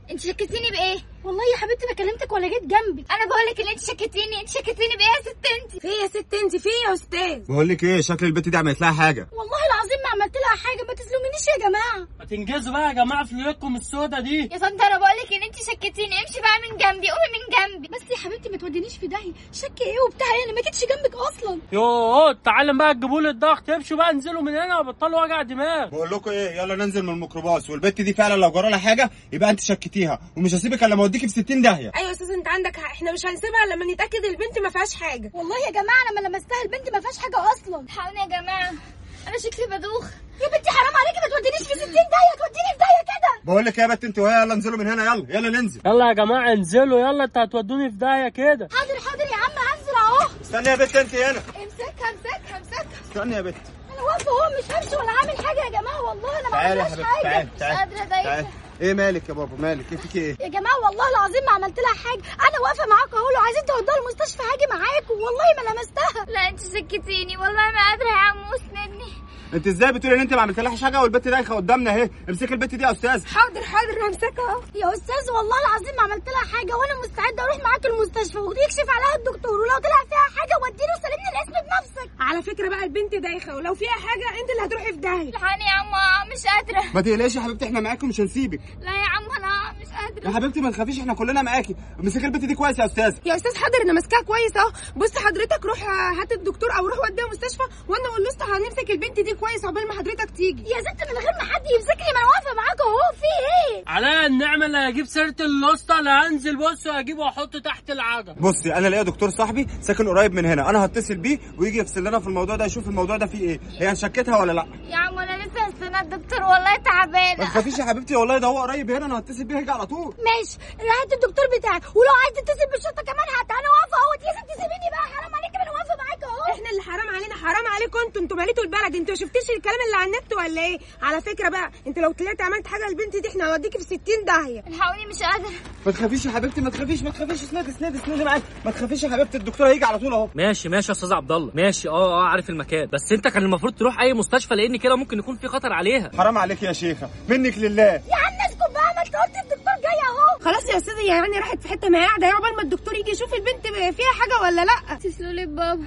انت شكتيني بايه والله يا حبيبتي ما كلمتك ولا جيت جنبك انا بقول لك ان انت شكتيني انت شكتيني بايه يا ست انت في يا ست انت في يا استاذ بقول لك ايه شكل البت دي عملت لها حاجه والله العظيم ما عملت لها حاجه ما تسلمنيش يا جماعه ما تنجزوا بقى يا جماعه في ليلتكم السودا دي يا طنط انا بقول لك ان انت شكتيني امشي بقى من جنبي قومي من جنبي بس يا حبيبتي ما تودينيش في داهيه شك ايه وبتاع ايه انا ما جيتش جنبك اصلا يوه تعالوا بقى تجيبوا لي الضغط امشوا بقى انزلوا من هنا وبطلوا وجع دماغ بقول لكم ايه يلا ننزل من الميكروباص والبت دي فعلا لو جرى لها حاجه يبقى انت شكتيها ومش هسيبك الا لما اوديكي في 60 داهيه ايوه يا استاذ انت عندك حق احنا مش هنسيبها لما نتاكد البنت ما فيهاش حاجه والله يا جماعه انا ما لمستها البنت ما فيهاش حاجه اصلا الحقوني يا جماعه انا شكلي بدوخ يا بنتي حرام عليكي ما تودينيش في 60 داهيه توديني في داهيه كده بقول لك ايه يا بت انت وهي يلا انزلوا من هنا يلا يلا ننزل يلا يا جماعه انزلوا يلا انتوا هتودوني في داهيه كده حاضر حاضر يا عم هنزل اهو استني يا بت انت هنا امسكها امسكها امسكها استني يا بت انا واقفه اهو مش همشي ولا هعمل حاجه يا جماعه والله انا ما تعالي يا عملتش حبيبتي حاجه تعالي تعالي قادرة دايخة. تعالي ايه مالك يا بابا مالك ايه فيكي ايه يا جماعه والله العظيم ما عملت لها حاجه انا واقفه معاكم اهو لو عايزين تودوها المستشفى هاجي معاكم والله ما لمستها لا انت شكتيني والله ما قادره يا عم اسندني انت ازاي بتقولي ان انت ما عملتلهاش حاجه والبت دايخه قدامنا اهي امسكي البت دي يا استاذ حاضر حاضر همسكها اهو يا استاذ والله العظيم ما عملت لها حاجه وانا مستعده اروح معاك المستشفى ويكشف عليها الدكتور ولو طلع فيها حاجه وديني وسلمني الاسم بنفسك على فكره بقى البنت دايخه ولو فيها حاجه انت اللي هتروحي في داهيه الحقني يا عم مش قادره ما تقلقيش يا حبيبتي احنا معاكم مش هنسيبك لا يا عم انا مش يا قادره حبيبتي ما تخافيش احنا كلنا معاكي امسكي البت دي كويس يا استاذ يا استاذ حاضر انا ماسكاها كويس اهو بص حضرتك روح هات الدكتور او روح وديها مستشفى وانا والاسطى هنمسك البنت دي كويس عقبال ما حضرتك تيجي يا ست من غير ما حد يمسكني ما انا واقفه معاكم اهو في ايه على النعمه اللي هجيب سيره الاسطى اللي هنزل بص واجيبه واحطه تحت العجل بصي انا ليا دكتور صاحبي ساكن قريب من هنا انا هتصل بيه ويجي يفصل لنا في الموضوع ده يشوف الموضوع ده فيه ايه هي شكتها ولا لا يا عم انا لسه هستنى الدكتور والله ما تعبانه تخافيش يا حبيبتي والله ده هو قريب هنا انا هتصل بيه هيجي على طول ماشي هات الدكتور بتاعك ولو عايز تتصل بالشرطه كمان هات انا واقفه اهوت يا ست سيبيني بقى حرام عليك انا واقفه معاك اهو احنا اللي حرام علينا حرام عليكم انتوا انتوا ماليتوا البلد انتوا ما شفتيش الكلام اللي على النت ولا ايه على فكره بقى انت لو طلعت عملت حاجه للبنت دي احنا هنوديكي في 60 داهيه الحقوني مش قادره ما تخافيش يا حبيبتي ما تخافيش ما تخافيش اسندي اسندي اسندي معايا ما تخافيش يا حبيبتي الدكتور هيجي على طول اهو ماشي ماشي يا استاذ عبد الله ماشي اه اه عارف المكان بس انت كان المفروض تروح اي مستشفى لان كده ممكن يكون في خطر عليها حرام عليك يا شيخه منك لله يا عم اسكت بقى ما انت قلت الدكتور جاي اهو خلاص يا استاذه يعني راحت في حته ما هي قاعده اهي عقبال ما الدكتور يجي يشوف البنت فيها حاجه ولا لا اتصلوا لي بابا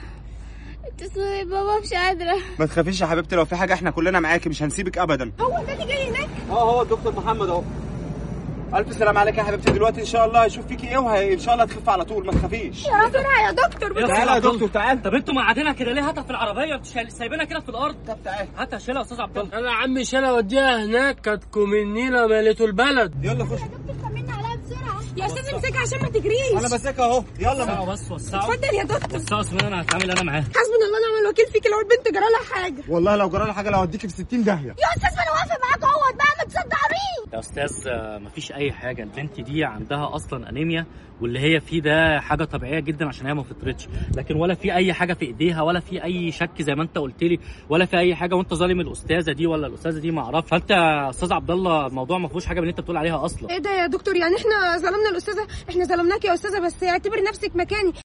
اتصلوا لي بابا مش قادره ما تخافيش يا حبيبتي لو في حاجه احنا كلنا معاكي مش هنسيبك ابدا هو ده اللي جاي هناك اه هو الدكتور محمد اهو الف سلام عليك يا حبيبتي دلوقتي ان شاء الله هيشوف فيكي ايه وان شاء الله تخف على طول ما تخافيش يا بسرعه يا دكتور يا تعالى أستاذ يا عبد الله. دكتور تعالى طب انتوا مقعدينها كده ليه هاتها في العربيه انتوا شايل- سايبينها كده في الارض طب تعالى هاتها شيلها يا استاذ عبد الله انا يا عم شيلها اوديها هناك كاتكم النيله مالتوا البلد يلا خش دكتور طمنا عليها بسرعه يا استاذ امسكها عشان ما تجريش انا ماسكها اهو يلا وسعوا بس وسعوا اتفضل يا دكتور وسعوا اسمها انا هتعامل انا معاها حسبنا الله ونعم الوكيل فيك لو البنت جرى لها حاجه والله لو جرى لها حاجه لو هوديكي في 60 داهيه يا استاذ ما انا واقفه معاك اهوت بقى ما تصدقنيش يا استاذ آه، مفيش اي حاجه البنت دي عندها اصلا انيميا واللي هي فيه ده حاجه طبيعيه جدا عشان هي ما فطرتش لكن ولا في اي حاجه في ايديها ولا في اي شك زي ما انت قلت لي ولا في اي حاجه وانت ظالم الاستاذه دي ولا الاستاذه دي ما اعرفش فانت يا استاذ عبد الله الموضوع ما فيهوش حاجه من اللي انت بتقول عليها اصلا ايه ده يا دكتور يعني احنا ظلمنا الاستاذه احنا ظلمناك يا استاذه بس اعتبر نفسك مكاني